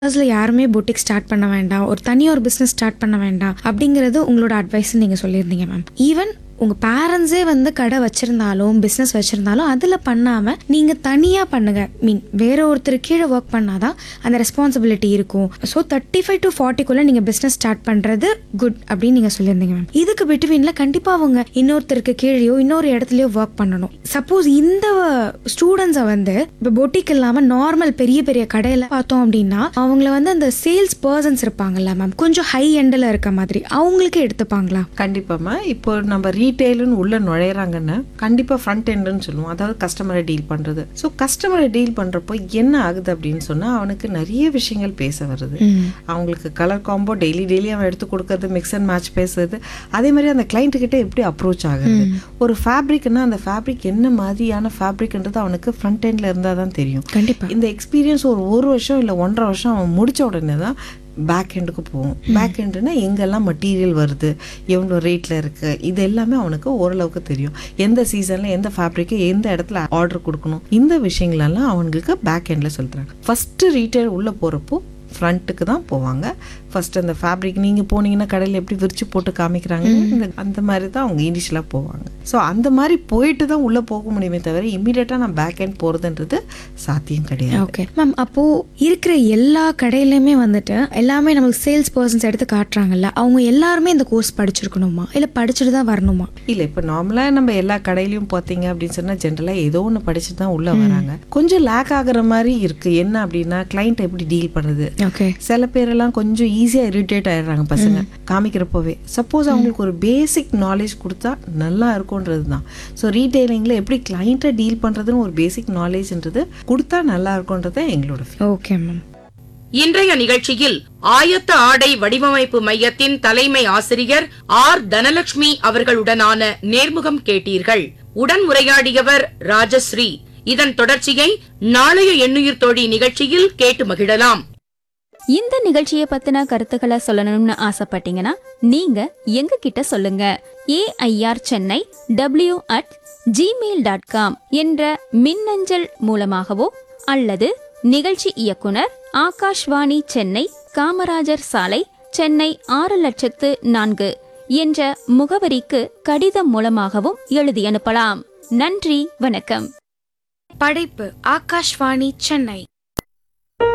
அதில் யாருமே boutique start பண்ண வேண்டாம் ஒரு தனியாக ஒரு பிஸ்னஸ் ஸ்டார்ட் பண்ண வேண்டாம் அப்படிங்கிறது உங்களோட அட்வைஸ் நீங்கள் சொல்லியிருந்தீங்க மேம் ஈவன் உங்கள் பேரண்ட்ஸே வந்து கடை வச்சுருந்தாலும் பிஸ்னஸ் வச்சுருந்தாலும் அதில் பண்ணாமல் நீங்கள் தனியாக பண்ணுங்க மீன் வேற ஒருத்தர் கீழே ஒர்க் பண்ணாதான் அந்த ரெஸ்பான்சிபிலிட்டி இருக்கும் ஸோ தேர்ட்டி ஃபைவ் டு ஃபார்ட்டிக்குள்ளே நீங்கள் பிஸ்னஸ் ஸ்டார்ட் பண்ணுறது குட் அப்படின்னு நீங்கள் சொல்லியிருந்தீங்க மேம் இதுக்கு பிட்வீனில் கண்டிப்பாக அவங்க இன்னொருத்தருக்கு கீழேயோ இன்னொரு இடத்துலையோ ஒர்க் பண்ணணும் சப்போஸ் இந்த ஸ்டூடெண்ட்ஸை வந்து இப்போ பொட்டிக் இல்லாமல் நார்மல் பெரிய பெரிய கடையில் பார்த்தோம் அப்படின்னா அவங்கள வந்து அந்த சேல்ஸ் பர்சன்ஸ் இருப்பாங்கல்ல மேம் கொஞ்சம் ஹை எண்டில் இருக்க மாதிரி அவங்களுக்கு எடுத்துப்பாங்களா கண்டிப்பாம்மா இப்போ நம்ம ரீட்டெயிலுன்னு உள்ள நுழையிறாங்கன்னா கண்டிப்பா ஃப்ரண்ட் எண்டுன்னு சொல்லுவோம் அதாவது கஸ்டமரை டீல் பண்றது ஸோ கஸ்டமரை டீல் பண்றப்போ என்ன ஆகுது அப்படின்னு சொன்னா அவனுக்கு நிறைய விஷயங்கள் பேச வருது அவங்களுக்கு கலர் காம்போ டெய்லி டெய்லி அவன் எடுத்து கொடுக்கறது மிக்ஸ் அண்ட் மேட்ச் பேசுறது அதே மாதிரி அந்த client கிட்ட எப்படி அப்ரோச் ஆகுது ஒரு ஃபேப்ரிக்னா அந்த ஃபேப்ரிக் என்ன மாதிரியான ஃபேப்ரிக்ன்றது அவனுக்கு ஃப்ரண்ட் எண்ட்ல இருந்தால் தான் தெரியும் கண்டிப்பாக இந்த எக்ஸ்பீரியன்ஸ் ஒரு ஒரு வருஷம் இல்லை ஒன்றரை வருஷம் அவன் முடிச்ச உடனே தான் பேக் ஹெண்டுக்கு போகும் பேக் ஹெண்டுனா எங்கெல்லாம் மெட்டீரியல் வருது எவ்வளோ ரேட்டில் இருக்குது இது எல்லாமே அவனுக்கு ஓரளவுக்கு தெரியும் எந்த சீசனில் எந்த ஃபேப்ரிக்கு எந்த இடத்துல ஆர்டர் கொடுக்கணும் இந்த விஷயங்களெல்லாம் அவங்களுக்கு பேக் ஹெண்டில் சொல்கிறாங்க ஃபஸ்ட்டு ரீட்டைல் உள்ளே போகிறப்போ ஃப்ரண்ட்டுக்கு தான் போவாங்க ஃபர்ஸ்ட் அந்த ஃபேப்ரிக் நீங்கள் போனீங்கன்னா கடையில் எப்படி விரிச்சு போட்டு காமிக்கிறாங்க இந்த அந்த மாதிரி தான் அவங்க இனிஷியலாக போவாங்க ஸோ அந்த மாதிரி போயிட்டு தான் உள்ளே போக முடியுமே தவிர இமீடியட்டாக நான் பேக் ஹேண்ட் போகிறதுன்றது சாத்தியம் கிடையாது ஓகே மேம் அப்போ இருக்கிற எல்லா கடையிலையுமே வந்துட்டு எல்லாமே நம்மளுக்கு சேல்ஸ் பர்சன்ஸ் எடுத்து காட்டுறாங்கல்ல அவங்க எல்லாருமே இந்த கோர்ஸ் படிச்சிருக்கணுமா இல்லை படிச்சுட்டு தான் வரணுமா இல்லை இப்போ நார்மலாக நம்ம எல்லா கடையிலையும் பார்த்தீங்க அப்படின்னு சொன்னால் ஜென்ரலாக ஏதோ ஒன்று படிச்சுட்டு தான் உள்ளே வராங்க கொஞ்சம் லேக் ஆகுற மாதிரி இருக்குது என்ன அப்படின்னா கிளைண்ட் எப்படி டீல் பண்ணுறது ஓகே சில பேரெல்லாம் கொஞ்சம் ஈஸியாக இரிட்டேட் ஆயிடுறாங்க பசங்க காமிக்கிறப்போவே சப்போஸ் அவங்களுக்கு ஒரு பேசிக் நாலேஜ் கொடுத்தா நல்லா இருக்கும்ன்றது தான் ஸோ ரீட்டைலிங்கில் எப்படி கிளைண்ட்டை டீல் பண்ணுறதுன்னு ஒரு பேசிக் நாலேஜ்ன்றது கொடுத்தா நல்லா இருக்கும்ன்றது எங்களோட feel. ஓகே மேம் இன்றைய நிகழ்ச்சியில் ஆயத்த ஆடை வடிவமைப்பு மையத்தின் தலைமை ஆசிரியர் ஆர் தனலட்சுமி அவர்களுடனான நேர்முகம் கேட்டீர்கள் உடன் உரையாடியவர் ராஜஸ்ரீ இதன் தொடர்ச்சியை நாளைய எண்ணுயிர் தோழி நிகழ்ச்சியில் கேட்டு மகிழலாம் இந்த நிகழ்ச்சியை பத்தின கருத்துக்களை சொல்லணும்னு ஆசைப்பட்டீங்கன்னா நீங்க எங்க கிட்ட சொல்லுங்க AIR Chennai W at Gmail dot com என்ற மின்னஞ்சல் மூலமாகவோ அல்லது நிகழ்ச்சி இயக்குனர் ஆகாஷ்வாணி சென்னை காமராஜர் சாலை சென்னை ஆறு லட்சத்து நான்கு என்ற முகவரிக்கு கடிதம் மூலமாகவும் எழுதி அனுப்பலாம் நன்றி வணக்கம் படைப்பு ஆகாஷ்வாணி சென்னை